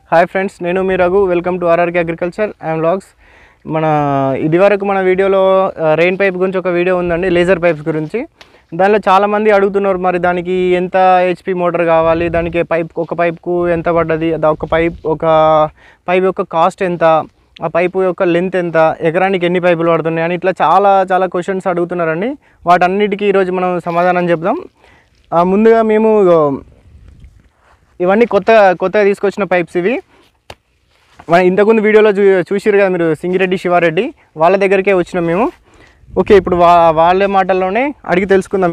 hi friends నేను మీ Raghu welcome to RRK agriculture and vlogs మన ఇదివరకు మన వీడియోలో రెయిన్ పైప్ గురించి ఒక వీడియో ఉందండి లేజర్ పైప్స్ గురించి దానిలో చాలామంది అడుగుతున్నారు మరి దానికి ఎంత హెచ్పి మోటార్ కావాలి దానికి పైప్ ఒక పైప్కు ఎంత పడ్డది అది ఒక పైప్ ఒక పైప్ యొక్క కాస్ట్ ఎంత ఆ పైపు యొక్క లెంత్ ఎంత ఎకరానికి ఎన్ని పైపులు పడుతున్నాయి అని ఇట్లా చాలా చాలా క్వశ్చన్స్ అడుగుతున్నారండి వాటన్నిటికీ ఈరోజు మనం సమాధానం చెప్దాం ఆ, ముందుగా మేము ఇగో ఇవన్నీ కొత్త కొత్తగా తీసుకొచ్చిన పైప్స్ ఇవి మన ఇంతకుముందు వీడియోలో చూ చూసిరు కదా మీరు సింగిరెడ్డి శివారెడ్డి వాళ్ళ దగ్గరికే వచ్చినాం మేము ఓకే ఇప్పుడు వా వాళ్ళ మాటల్లోనే అడిగి తెలుసుకుందాం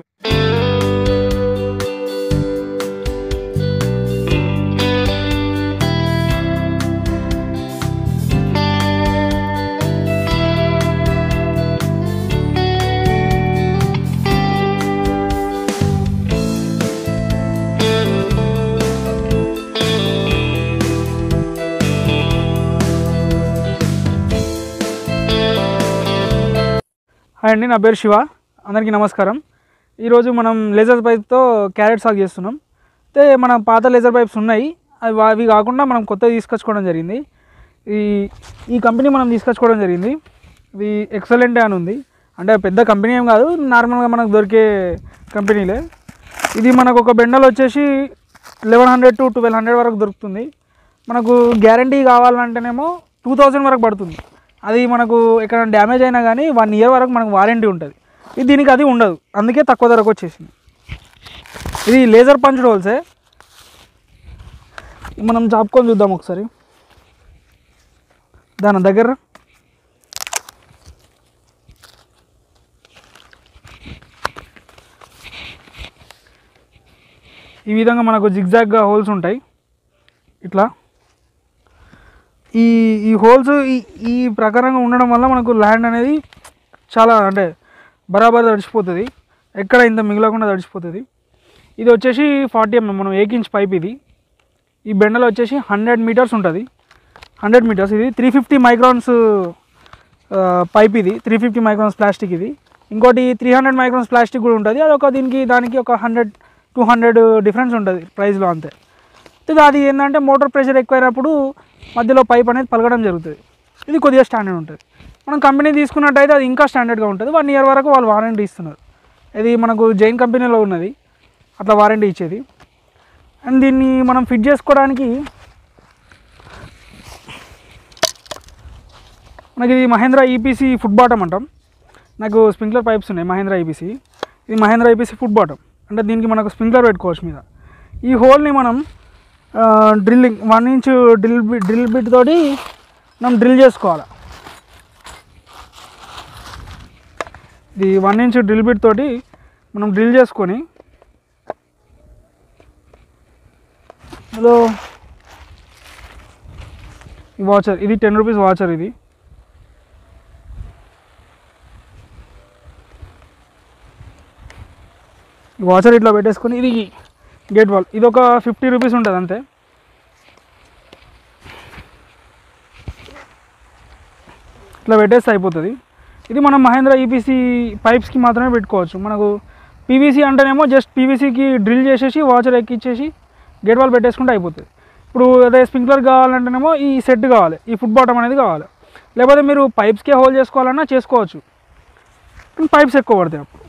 హాయ్ అండి నా పేరు శివ అందరికీ నమస్కారం ఈరోజు మనం లేజర్ పైప్తో క్యారెట్ సాగు చేస్తున్నాం అయితే మన పాత లేజర్ పైప్స్ ఉన్నాయి అవి వా- అవి కాకుండా మనం కొత్తవి తీసుకొచ్చుకోవడం జరిగింది ఈ ఈ కంపెనీ మనం తీసుకొచ్చుకోవడం జరిగింది ఇది ఎక్సలెంట్ అని ఉంది అంటే పెద్ద కంపెనీ ఏం కాదు నార్మల్గా మనకు దొరికే కంపెనీలే ఇది మనకు ఒక బెండల్ వచ్చేసి eleven hundred to twelve hundred వరకు దొరుకుతుంది మనకు గ్యారంటీ కావాలంటేనేమో టూ థౌజండ్ వరకు పడుతుంది అది మనకు ఎక్కడ డ్యామేజ్ అయినా కానీ వన్ ఇయర్ వరకు మనకు వారంటీ ఉంటుంది ఇది దీనికి అది ఉండదు అందుకే తక్కువ ధరకు వచ్చేసింది ఇది లేజర్ పంచ్డ్ హోల్సే మనం చాపుకొని చూద్దాం ఒకసారి దాని దగ్గర ఈ విధంగా మనకు జిగ్జాగ్గా హోల్స్ ఉంటాయి ఇట్లా ఈ ఈ హోల్స్ ఈ ఈ ప్రకారంగా ఉండడం వల్ల మనకు ల్యాండ్ అనేది చాలా అంటే బరాబర్ తడిచిపోతుంది ఎక్కడ ఇంత మిగలకుండా తడిచిపోతుంది ఇది వచ్చేసి ఫార్టీ ఎంఎం మనం ఎయిట్ ఇంచ్ పైప్ ఇది ఈ బెండలో వచ్చేసి హండ్రెడ్ మీటర్స్ ఉంటుంది హండ్రెడ్ మీటర్స్ ఇది త్రీ ఫిఫ్టీ మైక్రాన్స్ పైప్ ఇది త్రీ ఫిఫ్టీ మైక్రాన్స్ ప్లాస్టిక్ ఇది ఇంకోటి త్రీ హండ్రెడ్ మైక్రాన్స్ ప్లాస్టిక్ కూడా ఉంటుంది అది ఒక దీనికి దానికి ఒక హండ్రెడ్ టూ హండ్రెడ్ డిఫరెన్స్ ఉంటుంది ప్రైస్లో అంతే అయితే అది ఏంటంటే మోటార్ ప్రెషర్ ఎక్కువైనప్పుడు మధ్యలో పైప్ అనేది పలకడం జరుగుతుంది ఇది కొద్దిగా స్టాండర్డ్ ఉంటుంది మనం కంపెనీ తీసుకున్నట్టయితే అది ఇంకా స్టాండర్డ్గా ఉంటుంది వన్ ఇయర్ వరకు వాళ్ళు వారంటీ ఇస్తున్నారు ఇది మనకు జైన్ కంపెనీలో ఉన్నది అట్లా వారంటీ ఇచ్చేది అండ్ దీన్ని మనం ఫిట్ చేసుకోవడానికి మనకి ఇది మహేంద్ర ఈపీసీ ఫుట్ బాటమ్ అంటాం నాకు స్ప్రింక్లర్ పైప్స్ ఉన్నాయి మహేంద్ర ఈపీసీ ఇది మహేంద్ర ఈపీసీ ఫుట్ బాటమ్ అంటే దీనికి మనకు స్ప్రింక్లర్ పెట్టుకోవచ్చు మీద ఈ హోల్ని మనం drilling one inch drill bit drill bit తోటి మనం డ్రిల్ చేసుకోవాలి ఇది వన్ ఇంచ్ డ్రిల్ బిట్ తోటి మనం డ్రిల్ చేసుకొని హలో ఈ వాచర్ ఇది టెన్ రూపీస్ వాచర్ ఇది ఈ వాచర్ ఇట్లా పెట్టేసుకొని ఇది గేట్ వాల్ ఇది ఒక ఫిఫ్టీ రూపీస్ ఉంటుంది అంతే ఇట్లా పెట్టేస్తే అయిపోతుంది ఇది మనం మహేంద్ర ఈపీసీ పైప్స్కి మాత్రమే పెట్టుకోవచ్చు మనకు పీవీసీ అంటేనేమో జస్ట్ పీవీసీకి డ్రిల్ చేసేసి వాచర్ ఎక్కిచ్చేసి గేట్ వాల్ పెట్టేసుకుంటే అయిపోతుంది ఇప్పుడు అదే స్ప్రింక్లర్ కావాలంటేనేమో ఈ సెట్ కావాలి ఈ ఫుట్ బాటమ్ అనేది కావాలి లేకపోతే మీరు పైప్స్కే హోల్ చేసుకోవాలన్నా చేసుకోవచ్చు పైప్స్ ఎక్కువ పడతాయి అప్పుడు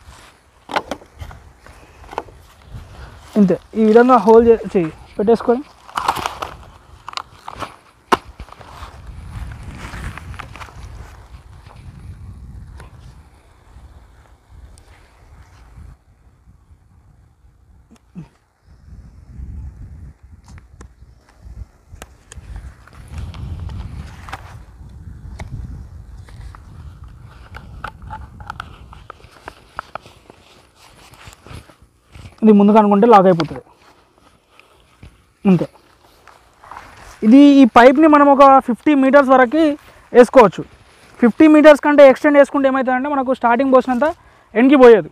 ఇంతే ఈ విధంగా హోల్ చే చెయ్యి పెట్టేసుకొని ఇది ముందుకు అనుకుంటే లాక్ అయిపోతుంది అంతే ఇది ఈ పైప్ని మనం ఒక ఫిఫ్టీ మీటర్స్ వరకు వేసుకోవచ్చు ఫిఫ్టీ మీటర్స్ కంటే ఎక్స్టెండ్ వేసుకుంటే ఏమవుతుందంటే మనకు స్టార్టింగ్ పోసినంత ఎండ్కి పోయేది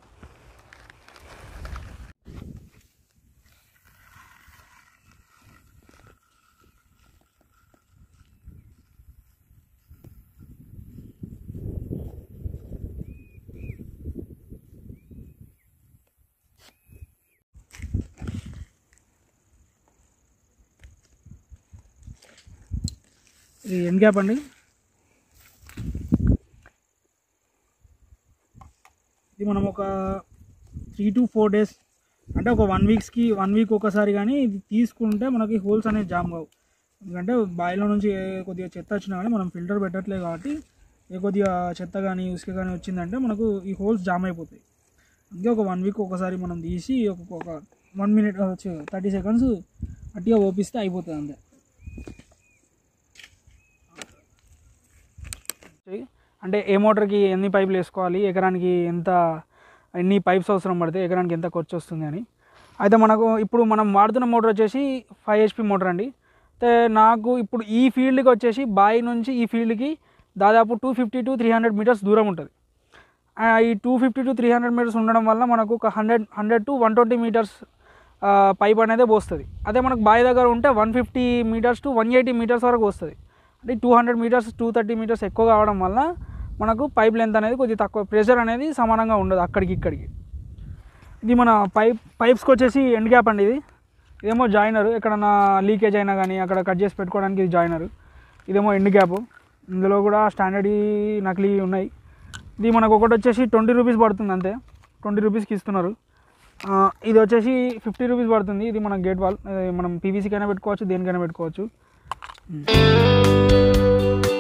ఇది ఎండ్ గ్యాప్ అండి ఇది మనం ఒక త్రీ టు ఫోర్ డేస్ అంటే ఒక వన్ వీక్స్కి వన్ వీక్ ఒకసారి కానీ ఇది తీసుకుంటే మనకి హోల్స్ అనేవి జామ్ కావు ఎందుకంటే బాయిలో నుంచి ఏ కొద్దిగా చెత్త వచ్చినా కానీ మనం ఫిల్టర్ పెట్టట్లేదు కాబట్టి ఏ కొద్దిగా చెత్త కానీ ఉసుక కానీ వచ్చిందంటే మనకు ఈ హోల్స్ జామ్ అయిపోతాయి అందుకే ఒక వన్ వీక్ ఒకసారి మనం తీసి ఒక ఒక వన్ మినిట్ థర్టీ సెకండ్స్ అట్టిగా ఓపిస్తే అయిపోతుంది అంతే అంటే ఏ మోటార్కి ఎన్ని పైపులు వేసుకోవాలి ఎకరానికి ఎంత ఎన్ని పైప్స్ అవసరం పడితే ఎకరానికి ఎంత ఖర్చు వస్తుంది అని అయితే మనకు ఇప్పుడు మనం వాడుతున్న మోటార్ వచ్చేసి ఫైవ్ హెచ్పి మోటార్ అండి అయితే నాకు ఇప్పుడు ఈ ఫీల్డ్కి వచ్చేసి బాయి నుంచి ఈ ఫీల్డ్కి దాదాపు two fifty to three hundred metres దూరం ఉంటుంది ఆ, ఈ two fifty to three hundred metres ఉండడం వల్ల మనకు ఒక hundred hundred to one twenty metres pipe అనేది పోస్తుంది అదే మనకు బావి దగ్గర ఉంటే one fifty metres to one eighty metres వరకు వస్తుంది అంటే two hundred metres two thirty metres ఎక్కువ కావడం వల్ల మనకు పైప్ లెంత్ అనేది కొద్దిగా తక్కువ ప్రెషర్ అనేది సమానంగా ఉండదు అక్కడికి ఇక్కడికి ఇది మన పైప్ పైప్స్కి వచ్చేసి ఎండ్ గ్యాప్ అండి ఇది ఇదేమో జాయినర్ ఎక్కడన్నా లీకేజ్ అయినా కానీ అక్కడ కట్ చేసి పెట్టుకోవడానికి ఇది జాయినర్ ఇదేమో ఎండ్ గ్యాప్ ఇందులో కూడా స్టాండర్డ్ నకిలీ ఉన్నాయి ఇది మనకు ఒకటి వచ్చేసి ట్వంటీ రూపీస్ పడుతుంది అంతే ట్వంటీ రూపీస్కి ఇస్తున్నారు ఆ, ఇది వచ్చేసి ఫిఫ్టీ రూపీస్ పడుతుంది ఇది మన గేట్ వాల్ మనం పీవీసీకైనా పెట్టుకోవచ్చు దేనికైనా పెట్టుకోవచ్చు